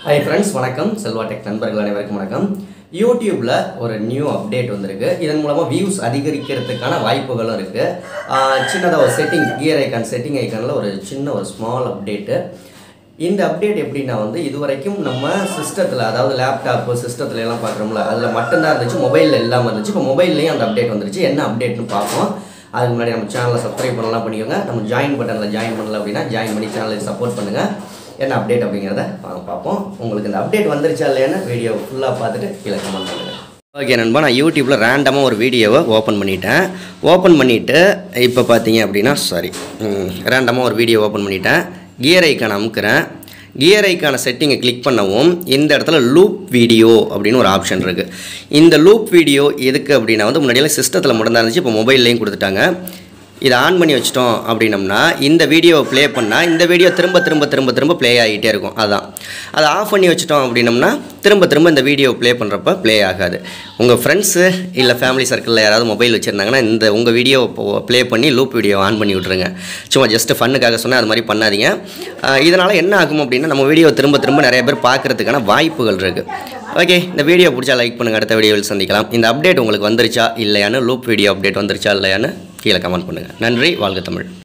hi friends வணக்கம் Selva tech நண்பர்கள் அனைவருக்கும் வணக்கம் யூடியூப்பில் ஒரு நியூ அப்டேட் வந்திருக்கு இதன் மூலமாக வியூஸ் அதிகரிக்கிறதுக்கான வாய்ப்புகளும் இருக்குது சின்னதாக ஒரு செட்டிங் கியர் ஐக்கான் செட்டிங் ஐக்கானில் ஒரு சின்ன ஒரு ஸ்மால் அப்டேட்டு இந்த அப்டேட் எப்படின்னா வந்து இது வரைக்கும் நம்ம சிஸ்டத்தில் அதாவது லேப்டாப்பு சிஸ்டத்துல எல்லாம் பார்க்குறோம்ல அதில் மட்டும்தான் இருந்துச்சு மொபைலில் இல்லாமல் இருந்துச்சு இப்போ மொபைல்லையும் அந்த அப்டேட் வந்துருச்சு என்ன அப்டேட்னு பார்ப்போம் அதுக்கு முன்னாடி நம்ம சேனலை சப்ஸ்கிரைப் பண்ணலாம் பண்ணிக்கோங்க நம்ம ஜாயின் பட்டனில் ஜாயின் பண்ணல அப்படின்னா ஜாயின் பண்ணி சேனலுக்கு சப்போர்ட் பண்ணுங்கள் என்ன அப்டேட் அப்படிங்கிறத வாங்க பார்ப்போம் உங்களுக்கு இந்த அப்டேட் வந்துருச்சா இல்லையான்னு வீடியோ ஃபுல்லாக பார்த்துட்டு கீழே கமெண்ட் பண்ணுங்கள் ஓகே நண்பா நான் யூடியூப்பில் ரேண்டமாக ஒரு வீடியோவை ஓப்பன் பண்ணிட்டேன் ஓப்பன் பண்ணிவிட்டு இப்போ பார்த்தீங்க அப்படின்னா சாரி ரேண்டமாக ஒரு வீடியோ ஓப்பன் பண்ணிட்டேன் கியர் ஐக்கான் அமுக்கிறேன் கியர் ஐக்கான செட்டிங்கை கிளிக் பண்ணவும் இந்த இடத்துல லூப் வீடியோ அப்படின்னு ஒரு ஆப்ஷன் இருக்குது இந்த லூப் வீடியோ எதுக்கு அப்படின்னா வந்து முன்னாடியெல்லாம் சிஸ்டத்தில் மட்டும் தான் இருந்துச்சு இப்போ மொபைல்லையும் கொடுத்துட்டாங்க இதை ஆன் பண்ணி வச்சிட்டோம் அப்படின்னம்னா இந்த வீடியோவை ப்ளே பண்ணால் இந்த வீடியோ திரும்ப திரும்ப திரும்ப திரும்ப ப்ளே ஆகிட்டே இருக்கும் அதான் அதை ஆஃப் பண்ணி வச்சிட்டோம் அப்படின்னம்னா திரும்ப திரும்ப இந்த வீடியோ ப்ளே பண்ணுறப்ப ப்ளே ஆகாது உங்கள் ஃப்ரெண்ட்ஸு இல்லை ஃபேமிலி சர்க்கிளில் யாராவது மொபைல் வச்சுருந்தாங்கன்னா இந்த உங்கள் வீடியோ ப்ளே பண்ணி லூப் வீடியோ ஆன் பண்ணி விட்ருங்க சும்மா ஜஸ்ட்டு ஃபன்னுக்காக சொன்னால் அது மாதிரி பண்ணாதீங்க இதனால் என்ன ஆகும் அப்படின்னா நம்ம வீடியோ திரும்ப திரும்ப நிறைய பேர் பார்க்குறதுக்கான வாய்ப்புகள் இருக்குது ஓகே இந்த வீடியோ பிடிச்சா லைக் பண்ணுங்கள் அடுத்த வீடியோவில் சந்திக்கலாம் இந்த அப்டேட் உங்களுக்கு வந்துருச்சா இல்லையான்னு லூப் வீடியோ அப்டேட் வந்துருச்சா இல்லையான்னு கீழே கமெண்ட் பண்ணுங்கள் நன்றி வாழ்க தமிழ்